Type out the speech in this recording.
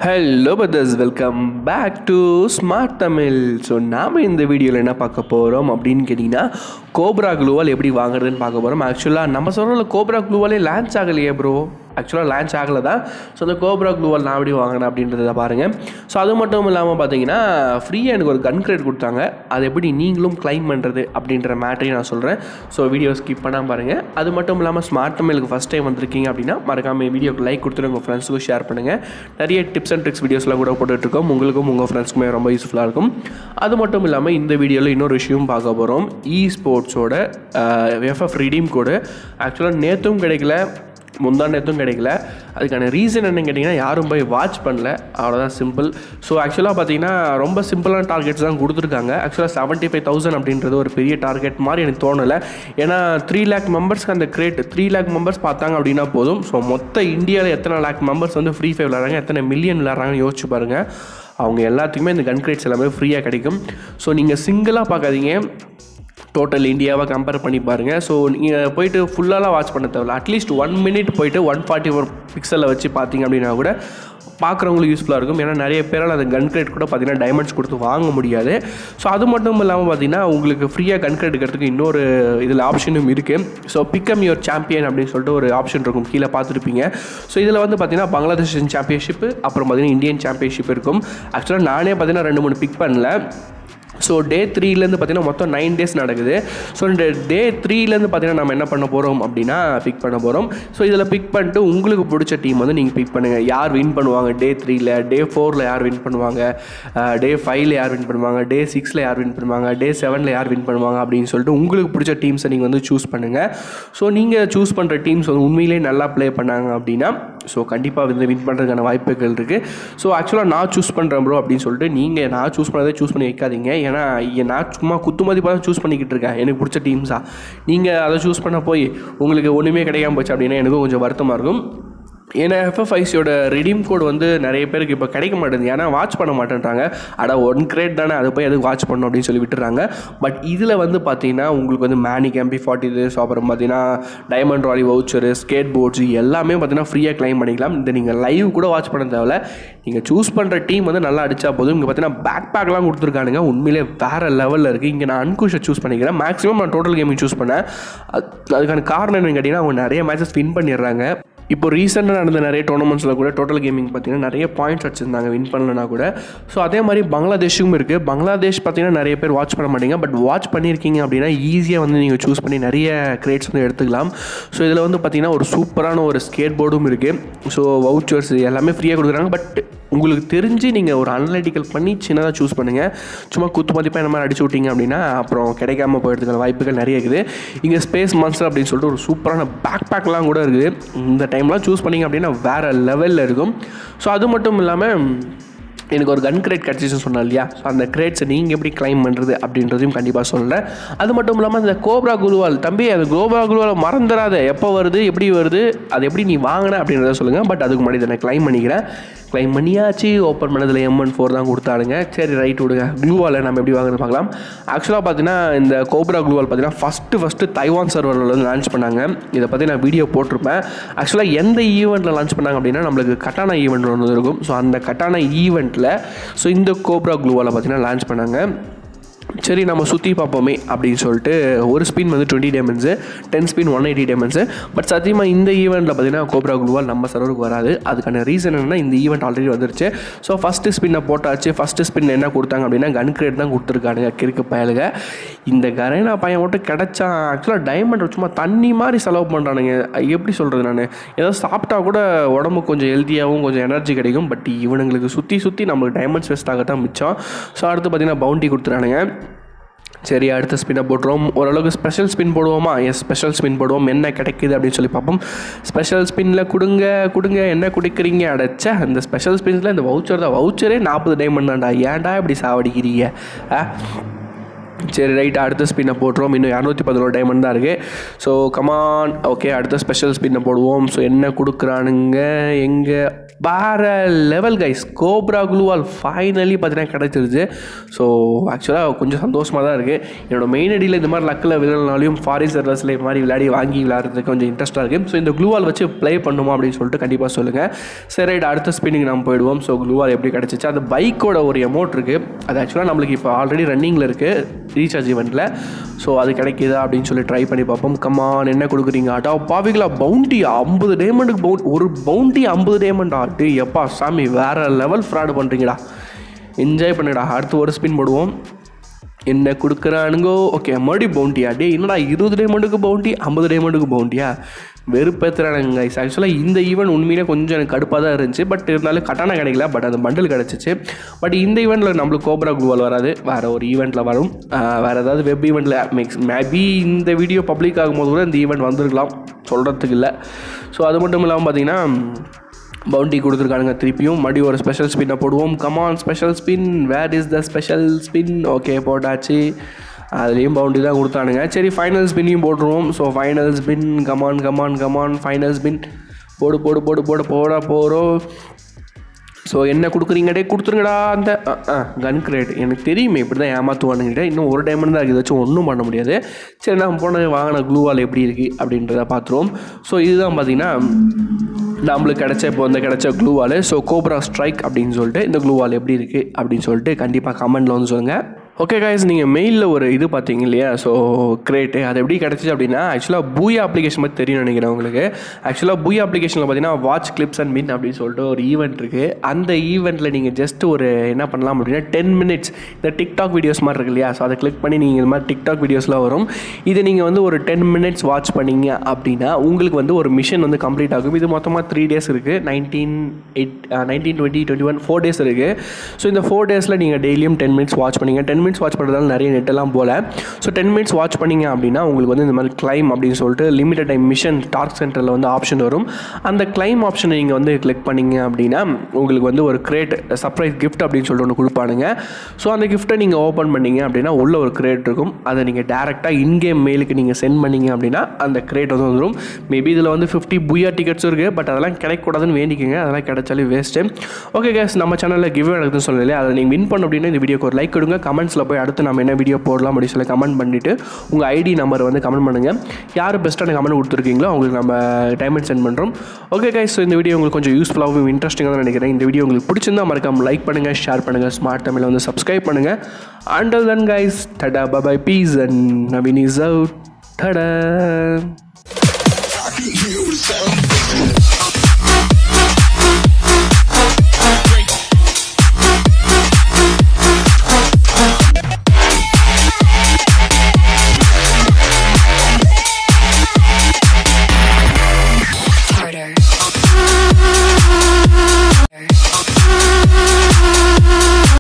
hello brothers welcome back to smart Tamil so நாம் இந்த வீடியோவில் என்ன பார்க்க போகிறோம் அப்படின்னு கேட்டிங்கன்னா கோப்ரா க்ளூவால் எப்படி வாங்குறதுன்னு பார்க்க போகிறோம் ஆக்சுவலாக நம்ம சொல்கிறோம்ல கோப்ரா க்ளூவாலே லான்ச் ஆகலையே ப்ரோ ஆக்சுவலாக லான்ச் ஆகலை தான் ஸோ அந்த கோப்ரா க்ளூவால் நான் எப்படி வாங்கினேன் அப்படின்றத பாருங்கள் ஸோ அது மட்டும் இல்லாமல் பார்த்தீங்கன்னா ஃப்ரீயாக எனக்கு ஒரு கன் கிரேட் கொடுத்தாங்க அது எப்படி நீங்களும் கிளைம் பண்ணுறது அப்படின்ற மேட்டரையும் நான் சொல்கிறேன் ஸோ வீடியோ ஸ்கிப் பண்ணாமல் பாருங்கள் அது மட்டும் இல்லாமல் ஸ்மார்ட் தமிழுக்கு ஃபஸ்ட் டைம் வந்திருக்கீங்க அப்படின்னா மறக்காமல் வீடியோக்கு லைக் கொடுத்துட்டு உங்கள் ஃப்ரெண்ட்ஸுக்கும் ஷேர் பண்ணுங்கள் நிறைய டிப்ஸ் அண்ட் ட்ரிக்ஸ் வீடியோஸ்லாம் கூட போட்டுட்ருக்கோம் உங்களுக்கும் உங்கள் ஃப்ரெண்ட்ஸ்க்குமே ரொம்ப யூஸ்ஃபுல்லாக இருக்கும் அது மட்டும் இல்லாமல் இந்த வீடியோவில் இன்னொரு விஷயம் பார்க்க போகிறோம் இ ஸ்போர்ட்ஸோட எஃப்எஃப் ரிடீம் கோடு ஆக்சுவலாக நேற்றும் கிடைக்கல முந்தா நேரத்தும் கிடைக்கல அதுக்கான ரீசன் என்னன்னு கேட்டிங்கன்னா யாரும் போய் வாட்ச் பண்ணல அவ்வளோதான் சிம்பிள் ஸோ ஆக்சுவலாக பார்த்தீங்கன்னா ரொம்ப சிம்பிளான டார்கெட்ஸ் தான் கொடுத்துருக்காங்க ஆக்சுவலாக செவன்ட்டி ஃபைவ் தௌசண்ட் அப்படின்றது ஒரு பெரிய டார்கெட் மாதிரி எனக்கு தோணலை ஏன்னா த்ரீ லேக் மெம்பர்ஸ்க்கு அந்த கிரேட் த்ரீ லேக் மெம்பர்ஸ் பார்த்தாங்க அப்படின்னா போதும் ஸோ மொத்த இந்தியாவில் எத்தனை லேக் மெம்பர்ஸ் வந்து ஃப்ரீ ஃபயர் விளாட்றாங்க எத்தனை மில்லியன் விளாட்றாங்கன்னு யோசிச்சு பாருங்கள் அவங்க எல்லாத்துக்குமே இந்த கன் கிரேட்ஸ் எல்லாமே ஃப்ரீயாக கிடைக்கும் ஸோ நீங்கள் சிங்கிளாக பார்க்காதீங்க டோட்டல் இந்தியாவை கம்பேர் பண்ணி பாருங்கள் ஸோ நீங்கள் போயிட்டு ஃபுல்லாலாம் வாட்ச் பண்ண தேவையில்ல அட்லீஸ்ட் ஒன் மினிட் போயிட்டு ஒன் ஃபார்ட்டி ஃபோர் பிக்சலில் வச்சு பார்த்தீங்க அப்படின்னா கூட பார்க்குறவங்களுக்கு யூஸ்ஃபுல்லாக இருக்கும் ஏன்னா நிறைய பேரால் அந்த கன் கிரேட் கூட பார்த்தீங்கன்னா டைமண்ட்ஸ் கொடுத்து வாங்க முடியாது ஸோ அது மட்டும் இல்லாமல் பார்த்தீங்கன்னா உங்களுக்கு ஃப்ரீயாக கன் கிரேட் எடுக்கிறதுக்கு இன்னொரு இதில் ஆப்ஷனும் இருக்குது ஸோ பிக்கம் யுவர் சாம்பியன் அப்படின்னு சொல்லிட்டு ஒரு ஆப்ஷன் இருக்கும் கீழே பார்த்துருப்பீங்க ஸோ இதில் வந்து பார்த்தீங்கன்னா பங்களாதேஷ் சாம்பியன்ஷிப் அப்புறம் பார்த்தீங்கன்னா இந்தியன் சாம்பியன்ஷிப் இருக்கும் ஆக்சுவலாக நானே பார்த்தீங்கன்னா ரெண்டு மூணு பிக் பண்ணல ஸோ டே த்ரீலேருந்து பார்த்தீங்கன்னா மொத்தம் நைன் டேஸ் நடக்குது ஸோ இந்த டே த்ரீலேருந்து பார்த்தீங்கன்னா நம்ம என்ன பண்ண போகிறோம் அப்படின்னா பிக் பண்ண போகிறோம் ஸோ இதில் பிக் பண்ணிட்டு உங்களுக்கு பிடிச்ச டீம் வந்து நீங்கள் பிக் பண்ணுங்கள் யார் வின் பண்ணுவாங்க டே த்ரீல டே ஃபோரில் யார் வின் பண்ணுவாங்க டே ஃபைவ்ல யார் வின் பண்ணுவாங்க டே சிக்ஸில் யார் வின் பண்ணுவாங்க டே செவனில் யார் வின் பண்ணுவாங்க அப்படின்னு சொல்லிட்டு உங்களுக்கு பிடிச்ச டீம்ஸை நீங்கள் வந்து சூஸ் பண்ணுங்கள் ஸோ நீங்கள் சூஸ் பண்ணுற டீம்ஸ் வந்து உண்மையிலே நல்லா ப்ளே பண்ணாங்க அப்படின்னா ஸோ கண்டிப்பாக வந்து வின் பண்ணுறதுக்கான வாய்ப்புகள் இருக்குது ஸோ ஆக்சுவலாக நான் சூஸ் பண்ணுறேன் ப்ரோ அப்படின்னு சொல்லிட்டு நீங்கள் நான் சூஸ் பண்ணதை சூஸ் பண்ணி வைக்காதீங்க ஏன்னா நான் சும்மா குத்து மதிப்பாக தான் சூஸ் பண்ணிக்கிட்டு இருக்கேன் எனக்கு பிடிச்ச டீம்ஸாக நீங்கள் அதை சூஸ் பண்ண போய் உங்களுக்கு ஒன்றுமே கிடைக்காம போச்சு அப்படின்னா எனக்கும் கொஞ்சம் வருத்தமாக இருக்கும் ஏன்னா எஃப்எஃப்ஐசியோட ரிடீம் கோட் வந்து நிறைய பேருக்கு இப்போ கிடைக்க மாட்டேங்குது ஏன்னா வாட்ச் பண்ண மாட்டேன்றாங்க அட ஒன் கிரேட் தானே அதை போய் எதுக்கு வாட்ச் பண்ணணும் அப்படின்னு சொல்லி விட்டுறாங்க பட் இதில் வந்து பார்த்தீங்கன்னா உங்களுக்கு வந்து மேனிக் எம்பி ஃபார்ட்டி this அப்புறம் பார்த்தீங்கன்னா diamond royale voucher skateboards எல்லாமே பார்த்தீங்கன்னா ஃப்ரீயாக கிளைம் பண்ணிக்கலாம் இந்த நீங்கள் லைவ் கூட வாட்ச் பண்ண தேவையில்ல நீங்கள் சூஸ் பண்ணுற டீம் வந்து நல்லா அடிச்சா போதும் இங்கே பார்த்தீங்கன்னா பேக் பேக்லாம் கொடுத்துருக்கானுங்க உண்மையிலே வேறு லெவலில் இருக்குது இங்கே நான் அன்குஷை சூஸ் பண்ணிக்கிறேன் மேக்ஸிமம் நான் டோட்டல் கேமிங் சூஸ் பண்ணேன் அது- அதுக்கான காரணம் என்னன்னு கேட்டிங்கன்னா அவங்க நிறைய மேட்சஸ் வின் பண்ணிடுறாங்க இப்போ ரீசெண்டாக நடந்த நிறைய டோர்னமெண்ட்ஸில் கூட டோட்டல் கேமிங் பார்த்தீங்கன்னா நிறைய பாயிண்ட்ஸ் வச்சுருந்தாங்க வின் பண்ணலனா கூட ஸோ அதே மாதிரி பங்களாதேஷும் இருக்குது பங்களாதேஷ் பார்த்தீங்கன்னா நிறைய பேர் வாட்ச் பண்ண மாட்டீங்க பட் வாட்ச் பண்ணியிருக்கீங்க அப்படின்னா ஈஸியாக வந்து நீங்கள் சூஸ் பண்ணி நிறைய கிரேட்ஸ் வந்து எடுத்துக்கலாம் ஸோ இதில் வந்து பார்த்தீங்கன்னா ஒரு சூப்பரான ஒரு ஸ்கேட் போர்டும் இருக்குது ஸோ வவுச்சர்ஸ் எல்லாமே ஃப்ரீயாக கொடுக்குறாங்க பட் உங்களுக்கு தெரிஞ்சு நீங்கள் ஒரு அனலிட்டிக்கல் பண்ணி சின்னதாக சூஸ் பண்ணுங்கள் சும்மா குத்து மதிப்பாக இந்த மாதிரி அடிச்சு விட்டீங்க அப்படின்னா அப்புறம் கிடைக்காம போயிடுறதுக்கான வாய்ப்புகள் நிறைய இருக்குது இங்கே ஸ்பேஸ் மான்ஸ்டர் அப்படின்னு சொல்லிட்டு ஒரு சூப்பரான பேக் பேக்லாம் கூட இருக்குது இந்த டைம்லாம் சூஸ் பண்ணீங்க அப்படின்னா வேறு லெவலில் இருக்கும் ஸோ அது மட்டும் இல்லாமல் எனக்கு ஒரு கன் கிரேட் கிடச்சிச்சுன்னு சொன்னேன் இல்லையா ஸோ அந்த கிரேட்ஸை நீங்கள் எப்படி கிளைம் பண்ணுறது அப்படின்றதையும் கண்டிப்பாக சொல்கிறேன் அது மட்டும் இல்லாமல் இந்த கோப்ரா குருவால் தம்பி அந்த கோப்ரா குருவால் மறந்துடாத எப்போ வருது எப்படி வருது அது எப்படி நீ வாங்கின அப்படின்றத சொல்லுங்கள் பட் அதுக்கு முன்னாடி இதை நான் கிளைம் பண்ணிக்கிறேன் கிளைம் பண்ணியாச்சு ஓப்பன் பண்ணதில் எம்என் ஃபோர் தான் கொடுத்தாருங்க சரி ரைட் விடுங்க க்ளூவால் நம்ம எப்படி வாங்குறது பார்க்கலாம் ஆக்சுவலாக பார்த்தீங்கன்னா இந்த கோப்ரா க்ளூவால் பார்த்தீங்கன்னா ஃபஸ்ட்டு ஃபஸ்ட்டு தைவான் சர்வரில் வந்து லான்ச் பண்ணாங்க இதை பற்றி நான் வீடியோ போட்டிருப்பேன் ஆக்சுவலாக எந்த ஈவெண்ட்டில் லான்ச் பண்ணாங்க அப்படின்னா நம்மளுக்கு கட்டானா ஈவெண்ட் ஒன்று இருக்கும் ஸோ அந்த கட்டானா ஈவெண்ட்டில் ஸோ இந்த கோப்ரா க்ளூவால் பார்த்தீங்கன்னா லான்ச் பண்ணாங்க சரி நம்ம சுற்றி பார்ப்போமே அப்படின்னு சொல்லிட்டு ஒரு ஸ்பின் வந்து twenty diamonds ten spin one eighty diamonds but சத்தியமாக இந்த ஈவெண்ட்டில் பார்த்தீங்கன்னா கோப்ரா குழுவால் நம்ம சர்வருக்கு வராது அதுக்கான ரீசன் என்னன்னா இந்த ஈவெண்ட் ஆல்ரெடி வந்துருச்சு ஸோ ஃபஸ்ட்டு ஸ்பின்னை போட்டாச்சு ஃபஸ்ட்டு ஸ்பின் என்ன கொடுத்தாங்க அப்படின்னா கன் கிரேட் தான் கொடுத்துருக்கானுங்க கிறுக்கு பயலுக இந்த கரேனா பையன் மட்டும் கிடச்சான் ஆக்சுவலாக டைமண்ட் சும்மா தண்ணி மாதிரி செலவு பண்ணுறானுங்க எப்படி சொல்கிறது நான் ஏதோ சாப்பிட்டா கூட உடம்பு கொஞ்சம் ஹெல்த்தியாகவும் கொஞ்சம் எனர்ஜி கிடைக்கும் பட் இவனுங்களுக்கு சுற்றி சுற்றி நம்மளுக்கு டைமண்ட்ஸ் வேஸ்ட் ஆகத்தான் மிச்சம் ஸோ அடுத்து பார்த்தீங்கன்னா பவுண்டி கொடுத்துறானுங்க சரி அடுத்த ஸ்பின்னை போட்டுருவோம் ஓரளவுக்கு ஸ்பெஷல் ஸ்பின் போடுவோமா எஸ் ஸ்பெஷல் ஸ்பின் போடுவோம் என்ன கிடைக்குது அப்படின்னு சொல்லி பார்ப்போம் ஸ்பெஷல் ஸ்பின்னில் கொடுங்க கொடுங்க என்ன குடிக்கிறீங்க அடைச்சா அந்த ஸ்பெஷல் ஸ்பின்ஸில் இந்த வவுச்சர் தான் வவுச்சரே நாற்பது டைமண்ட் தான்டா ஏன்டா இப்படி சாவடிக்கிறீங்க ஆ சரி ரைட் அடுத்த ஸ்பின்னை போட்டுருவோம் இன்னும் இரநூத்தி பதினோரு டைமண்ட் தான் இருக்குது ஸோ கமான் ஓகே அடுத்த ஸ்பெஷல் ஸ்பின்னை போடுவோம் ஸோ என்ன கொடுக்குறானுங்க எங்கே வேறு லெவல் கைஸ் கோப்ரா குளூவால் ஃபைனலி பார்த்தீங்கன்னா கிடச்சிருச்சு ஸோ ஆக்சுவலாக கொஞ்சம் சந்தோஷமாக தான் இருக்குது என்னோட மெயின் அடியில் இந்த மாதிரி லக்கில் விளையாடினாலையும் ஃபாரின் சர்வஸில் இது மாதிரி விளையாடி வாங்கி விளையாடுறதுக்கு கொஞ்சம் இன்ட்ரெஸ்ட்டாக இருக்குது ஸோ இந்த க்ளூவால் வச்சு ப்ளே பண்ணுமா அப்படின்னு சொல்லிட்டு கண்டிப்பாக சொல்லுங்கள் சரி ரைட் அடுத்த ஸ்பின்னிங் நம்ம போயிடுவோம் ஸோ க்ளூவால் எப்படி கிடச்சிச்சு அந்த பைக்கோட ஒரு எமௌண்ட் இருக்குது அது ஆக்சுவலாக நம்மளுக்கு இப்போ ஆல்ரெடி ரன்னிங்கில் இருக்குது ரீசார்ஜ் ஈவெண்ட்டில் ஸோ அது கிடைக்குதா அப்படின்னு சொல்லி ட்ரை பண்ணி பார்ப்போம் கம்மான் என்ன கொடுக்குறீங்க அட்டா பாவிகளா பவுண்டி ஐம்பது டேமண்டுக்கு பவுண்ட் ஒரு பவுண்டி ஐம்பது டேமண்டா டே எப்பா சாமி வேறு லெவல் ஃப்ராடு பண்ணுறீங்கடா என்ஜாய் பண்ணுடா அடுத்து ஒரு ஸ்பின் போடுவோம் என்ன கொடுக்குறானுங்கோ ஓகே மறுபடி பவுண்டியா டே என்னடா இருபது டேமண்டுக்கு பவுண்டி ஐம்பது டேமண்டுக்கு பவுண்டியா வெறுப்பேற்றுறானுங்க கைஸ் ஆக்சுவலாக இந்த ஈவெண்ட் உண்மையிலே கொஞ்சம் எனக்கு கடுப்பாக தான் இருந்துச்சு பட் இருந்தாலும் கட்டான கிடைக்கல பட் அந்த பண்டில் கிடச்சிச்சு பட் இந்த ஈவெண்ட்டில் நம்மளுக்கு கோப்ரா குளூவால் வராது வேறு ஒரு ஈவெண்ட்டில் வரும் ஆஹ் வேறு ஏதாவது வெப் ஈவெண்ட்டில் மேக்ஸ் மேபி இந்த வீடியோ பப்ளிக் ஆகும்போது கூட இந்த ஈவெண்ட் வந்திருக்கலாம் சொல்கிறதுக்கு இல்லை ஸோ அது மட்டும் இல்லாமல் பார்த்தீங்கன்னா பவுண்டி கொடுத்துருக்கானுங்க திருப்பியும் மறுபடி ஒரு ஸ்பெஷல் ஸ்பின்னை போடுவோம் come on special spin where is the special spin okay போட்டாச்சு அதுலேயும் பவுண்டி தான் கொடுத்தானுங்க சரி ஃபைனல் ஸ்பின்னையும் போட்டுருவோம் so final spin come on come on come on final spin போடு போடு போடு போடு போட போகிறோம் ஸோ என்ன கொடுக்குறீங்க டே கொடுத்துருங்கடா அந்த கன் கிரேட் எனக்கு தெரியுமே இப்படி தான் ஏமாற்றுவானுங்கிட்ட இன்னும் ஒரு டைமண்ட் தான் இருக்குது வச்சு ஒன்றும் பண்ண முடியாது சரி நம்ம போன வாங்கின க்ளூவால் எப்படி இருக்குது அப்படின்றத பார்த்துருவோம் ஸோ இதுதான் பார்த்தீங்கன்னா நம்மளுக்கு கிடைச்ச இப்போ வந்து கிடைச்ச க்ளூவால் ஸோ கோப்ரா ஸ்ட்ரைக் அப்படின்னு சொல்லிட்டு இந்த க்ளூவால் எப்படி இருக்குது அப்படின்னு சொல்லிட்டு கண்டிப்பாக கமெண்ட்டில் வந்து சொல்லுங்கள் ஓகே காய்ஸ் நீங்கள் மெயிலில் ஒரு இது பார்த்தீங்க இல்லையா ஸோ கிரேட்டு அது எப்படி கிடச்சிச்சு அப்படின்னா ஆக்சுவலாக பூயா அப்ளிகேஷன் பற்றி தெரியும் நினைக்கிறேன் உங்களுக்கு ஆக்சுவலாக பூயா அப்ளிகேஷனில் பார்த்தீங்கன்னா வாட்ச் கிளிப்ஸ் அண்ட் மின் அப்படின்னு சொல்லிட்டு ஒரு ஈவெண்ட் இருக்குது அந்த ஈவெண்ட்டில் நீங்கள் ஜஸ்ட் ஒரு என்ன பண்ணலாம் அப்படின்னா டென் மினிட்ஸ் இந்த டிக்டாக் வீடியோஸ் மாதிரி இருக்கு இல்லையா ஸோ அதை கிளிக் பண்ணி நீங்கள் இந்த மாதிரி டிக்டாக் வீடியோஸ்லாம் வரும் இதை நீங்கள் வந்து ஒரு டென் மினிட்ஸ் வாட்ச் பண்ணீங்க அப்படின்னா உங்களுக்கு வந்து ஒரு மிஷன் வந்து கம்ப்ளீட் ஆகும் இது மொத்தமாக த்ரீ டேஸ் இருக்குது nineteen eight nineteen twenty twenty one four days இருக்குது ஸோ இந்த ஃபோர் டேஸில் நீங்கள் டெய்லியும் டென் மினிட்ஸ் வாட்ச் பண்ணீங்க டென் மினிட்ஸ் வாட்ச் பண்ணுறதால நிறைய நெட்டெல்லாம் போல ஸோ டென் மினிட்ஸ் வாட்ச் பண்ணீங்க அப்படின்னா உங்களுக்கு வந்து இந்த மாதிரி கிளைம் அப்படின்னு சொல்லிட்டு லிமிட்டட் டைம் மிஷன் டார்க் சென்டரில் வந்து ஆப்ஷன் வரும் அந்த கிளைம் ஆப்ஷனை நீங்கள் வந்து கிளிக் பண்ணீங்க அப்படின்னா உங்களுக்கு வந்து ஒரு கிரேட் சர்ப்ரைஸ் கிஃப்ட் அப்படின்னு சொல்லிட்டு ஒன்று கொடுப்பானுங்க ஸோ அந்த கிஃப்ட்டை நீங்கள் ஓப்பன் பண்ணீங்க அப்படின்னா உள்ள ஒரு கிரேட் இருக்கும் அதை நீங்கள் டேரெக்டாக இன்கேம் மெயிலுக்கு நீங்கள் சென்ட் பண்ணீங்க அப்படின்னா அந்த கிரேட் வந்து வந்துடும் மேபி இதில் வந்து ஃபிஃப்டி புயா டிக்கெட்ஸும் இருக்குது பட் அதெல்லாம் கிடைக்கக்கூடாதுன்னு வேண்டிக்கங்க அதெல்லாம் கிடைச்சாலே வேஸ்ட்டு ஓகே கேஸ் நம்ம சேனலில் கிவ் நடக்குதுன்னு சொல்லலையே அதை நீங்கள் வின் பண்ண அப்படின்னா இந்த வீடியோக்கு ஒரு லைக் கொடுங்க கமெண்ட்ஸில் போய் அடுத்து நம்ம என்ன வீடியோ போடலாம் அப்படின்னு சொல்லி கமெண்ட் பண்ணிவிட்டு உங்கள் ஐடி நம்பர் வந்து கமெண்ட் பண்ணுங்கள் யார் பெஸ்ட்டான கமெண்ட் கொடுத்துருக்கீங்களோ அவங்களுக்கு நம்ம டைமண்ட் சென்ட் பண்ணுறோம் ஓகே கைஸ் ஸோ இந்த வீடியோ உங்களுக்கு கொஞ்சம் யூஸ்ஃபுல்லாகவும் இன்ட்ரெஸ்டிங்காக நினைக்கிறேன் இந்த வீடியோ உங்களுக்கு பிடிச்சிருந்தா மறக்காம லைக் பண்ணுங்கள் ஷேர் பண்ணுங்கள் ஸ்மார்ட் தமிழை வந்து சப்ஸ்கிரைப் பண்ணுங்கள் அண்டல் தன் guys tata bye bye peace and Naveen is out tata You sound